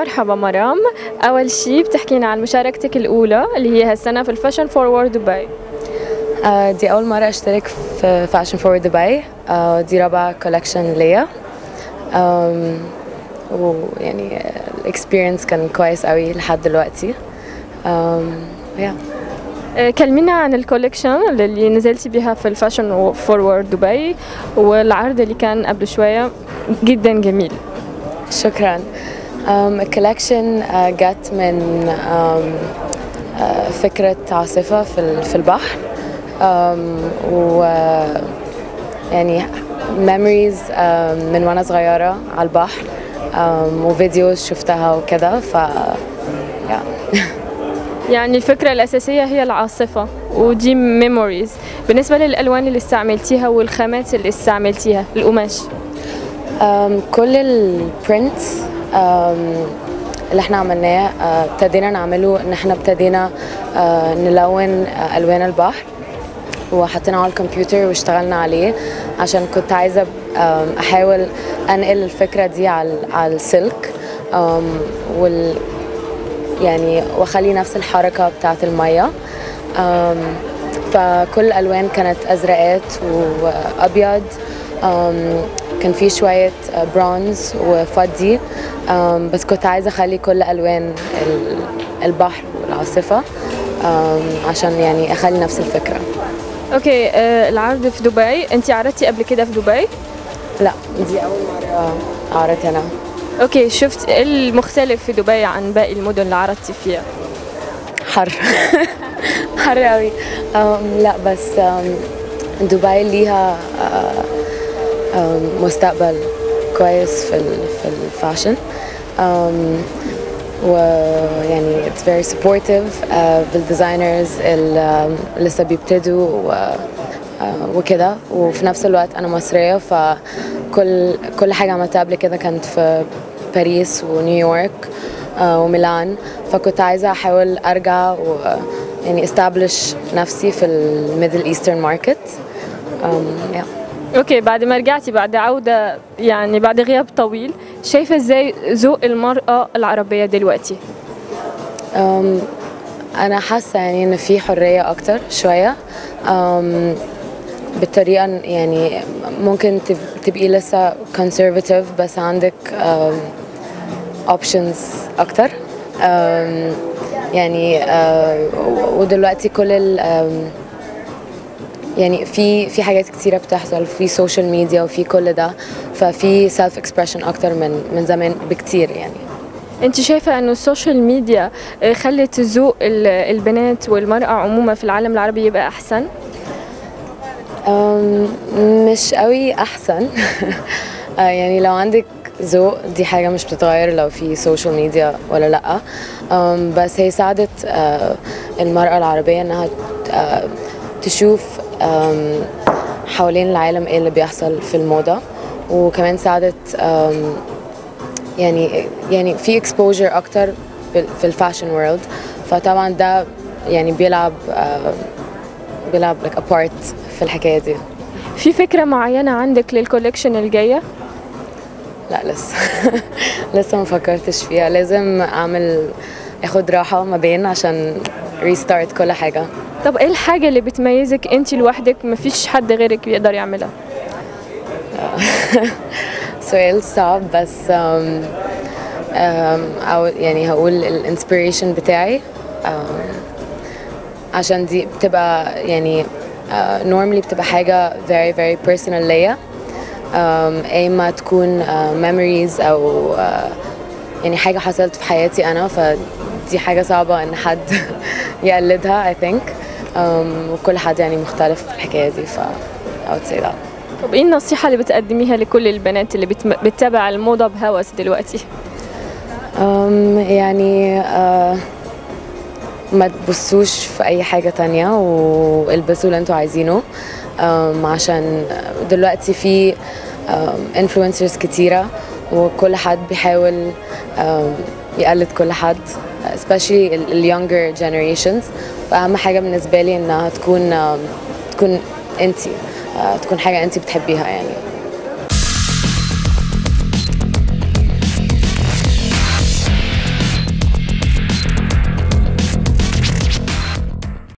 مرحبا مرام أول شي بتحكينا عن مشاركتك الأولى اللي هي هالسنة في الفاشن فورورد دبي آه، دي أول مرة أشترك في فاشن فور دبي آه، دي رابع كولكشن ليا آم، ويعني الاكسبيرينس كان كويس قوي لحد دلوقتي آم، yeah. آه، كلمينا عن الكوليكشن اللي نزلتي بها في الفاشن فورورد دبي والعرض اللي كان قبل شوية جدا جميل شكرا um, الكولكشن uh, جت من um, uh, فكرة عاصفة في ال- في البحر um, و يعني memories um, من وانا صغيرة على البحر um, وفيديوز شفتها وكده ف yeah. يعني الفكرة الأساسية هي العاصفة ودي ميموريز بالنسبة للألوان اللي استعملتيها والخامات اللي استعملتيها القماش أم، كل البرنت اللي احنا عملناه أه، ابتدينا نعمله ان احنا ابتدينا أه، نلون أه، الوان البحر وحطيناه على الكمبيوتر واشتغلنا عليه عشان كنت عايزه أم، احاول انقل الفكره دي على على السلك أم، وال يعني واخلي نفس الحركه بتاعه الميه أم، فكل الالوان كانت ازرقات وابيض أم، كان في شويه برونز وفضي أم، بس كنت عايزه اخلي كل الوان ال- البحر والعاصفه أم، عشان يعني اخلي نفس الفكره أوكي آه، العرض في دبي أنت عرضتي قبل كده في دبي لا دي اول مره عرضت هنا أوكي شفت إيه المختلف في دبي عن باقي المدن اللي عرضتي فيها حر حر قوي أم، لا بس أم، دبي ليها أه، أم، مستقبل كويس في ال في الفاشن أم، ويعني it's very supportive أه، بالديزاينرز اللي لسه بيبتدوا و- أه، وكده وفي نفس الوقت انا مصريه فكل كل حاجه عملتها قبل كده كانت في باريس ونيويورك آه، وميلان فكنت عايزه احاول ارجع و يعني استابلش نفسي في الميدل ايسترن ماركت اوكي بعد ما رجعتي بعد عودة يعني بعد غياب طويل شايفة ازاي ذوق المرأة العربية دلوقتي انا حاسه يعني ان في حريه اكتر شويه أم، بالطريقه إن- يعني ممكن تب- تبقي لسه conservative بس عندك أم، options اكتر أم، يعني أه، ودلوقتي كل ال أم، يعني في في حاجات كتيره بتحصل في سوشيال ميديا وفي كل ده ففي سيلف اكسبريشن اكتر من من زمان بكتير يعني انت شايفة انه السوشيال ميديا آه، خلت ذوق ال- البنات والمرأة عموما في العالم العربي يبقى احسن أم، مش قوي احسن آه، يعني لو عندك ذوق دي حاجه مش بتتغير لو في سوشيال ميديا ولا لا أم، بس هي ساعدت آه، المراه العربيه انها آه، تشوف أم، حوالين العالم ايه اللي بيحصل في الموضه وكمان ساعدت أم، يعني يعني في اكسبوجر اكتر بال- في الفاشن وورلد فطبعا ده يعني بيلعب آه، بيلعب like a part في الحكايه دي في فكرة معينة عندك للكوليكشن الجاية لا لسه لسه ما فكرتش فيها لازم اعمل اخد راحه ما بين عشان ريستارت كل حاجه طب ايه الحاجة اللي بتميزك انت لوحدك مفيش حد غيرك بيقدر يعملها سؤال صعب بس أم أم أو يعني هقول الانسبيريشن بتاعي أم عشان دي بتبقى يعني نورمالي بتبقى حاجة very very personal ليا أم اما تكون memories او آه، يعني حاجة حصلت في حياتي انا فدي حاجة صعبة ان حد يقلدها I think أم وكل حد يعني مختلف في الحكاية دي ف I would say that طب ايه النصيحة اللي بتقدميها لكل البنات اللي بتم... بتتابع الموضة بهوس دلوقتي أم يعني آه ما تبصوش في اي حاجة تانية والبسوا اللي انتوا عايزينه أم عشان دلوقتي في انفلونسرز كتيرة وكل حد بيحاول أم يقلد كل حد especially ال ال younger generations فأهم حاجة بالنسبة لي إنها تكون أم، تكون انتي آه، تكون حاجة انتي بتحبيها يعني